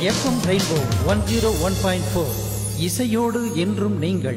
FM rainbow one zero one point four இசையோடு என்றும் நீங்கள்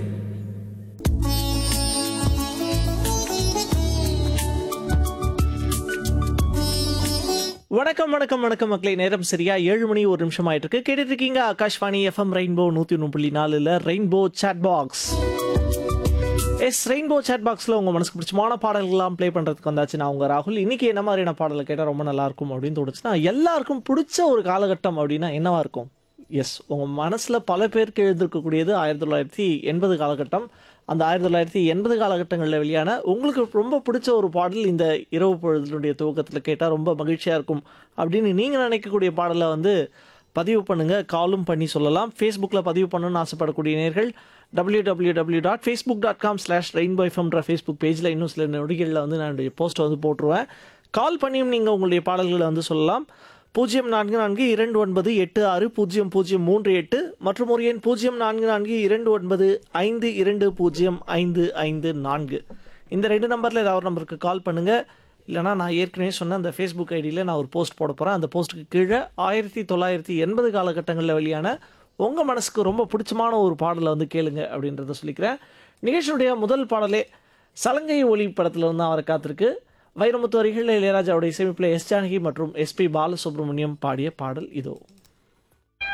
வணக்கம் வணக்கம் வணக்கம் மக்களே நேரம் சரியா ஏழு மணி ஒரு நிமிஷம் ஆயிட்டு இருக்கு கேட்டுட்டு இருக்கீங்க ஆகாஷ்வாணி எஃப்எம் ரெயின்போ நூத்தி ஒன்று புள்ளி நாலுல rainbow chat box S rainbow chat பாக்ஸில் உங்கள் மனசுக்கு பிடிச்சமான பாடல்கள்லாம் ப்ளே பண்ணுறதுக்கு வந்தாச்சு நான் உங்கள் ராகுல் இன்னைக்கு என்ன மாதிரியான பாடலை கேட்டால் ரொம்ப நல்லா இருக்கும் அப்படின்னு தோணுச்சுன்னா எல்லாருக்கும் பிடிச்ச ஒரு காலகட்டம் அப்படின்னா என்னவா இருக்கும் எஸ் உங்கள் மனசில் பல பேருக்கு எழுந்திருக்கக்கூடியது ஆயிரத்தி தொள்ளாயிரத்தி எண்பது காலகட்டம் அந்த ஆயிரத்தி தொள்ளாயிரத்தி எண்பது காலகட்டங்களில் வெளியான உங்களுக்கு ரொம்ப பிடிச்ச ஒரு பாடல் இந்த இரவு பொழுதுனுடைய துவக்கத்தில் கேட்டால் ரொம்ப மகிழ்ச்சியாக இருக்கும் அப்படின்னு நீங்கள் நினைக்கக்கூடிய பாடலை வந்து பதிவு பண்ணுங்க காலும் பண்ணி சொல்லலாம் ஃபேஸ்புக்கில் பதிவு பண்ணணும்னு ஆசைப்படக்கூடிய நேர்கள் W W W dot Facebook dot com slash rainbow எஃப்எம்ன்ற ஃபேஸ்புக் பேஜில் இன்னும் சில நொடிகளில் வந்து நான் போஸ்ட்டை வந்து போட்டுருவேன் கால் பண்ணியும் நீங்கள் உங்களுடைய பாடல்களை வந்து சொல்லலாம் பூஜ்ஜியம் நான்கு நான்கு இரண்டு ஒன்பது எட்டு ஆறு பூஜ்ஜியம் பூஜ்ஜியம் மூன்று எட்டு மற்றும் ஒரு எண் பூஜ்ஜியம் நான்கு நான்கு இரண்டு ஒன்பது ஐந்து இரண்டு பூஜ்ஜியம் ஐந்து ஐந்து நான்கு இந்த ரெண்டு நம்பரில் ஏதாவது ஒரு நம்பருக்கு கால் பண்ணுங்கள் இல்லைனா நான் ஏற்கனவே சொன்ன அந்த ஃபேஸ்புக் ஐடியில் நான் ஒரு போஸ்ட் போட போகிறேன் அந்த போஸ்ட்டுக்கு கீழே ஆயிரத்தி தொள்ளாயிரத்தி எண்பது காலகட்டங்களில் வெளியான உங்கள் மனசுக்கு ரொம்ப பிடிச்சமான ஒரு பாடலை வந்து கேளுங்க அப்படின்றத சொல்லிக்கிறேன் நிகழ்ச்சியுடைய முதல் பாடலே சலங்கை ஒளி படத்தில் வந்து அவரை காத்திருக்கு வைரமுத்து வரிகளில் இளையராஜாவுடைய இசையமைப்பில் எஸ் ஜானகி மற்றும் எஸ்பி பாலசுப்ரமணியம் பாடிய பாடல் இதோ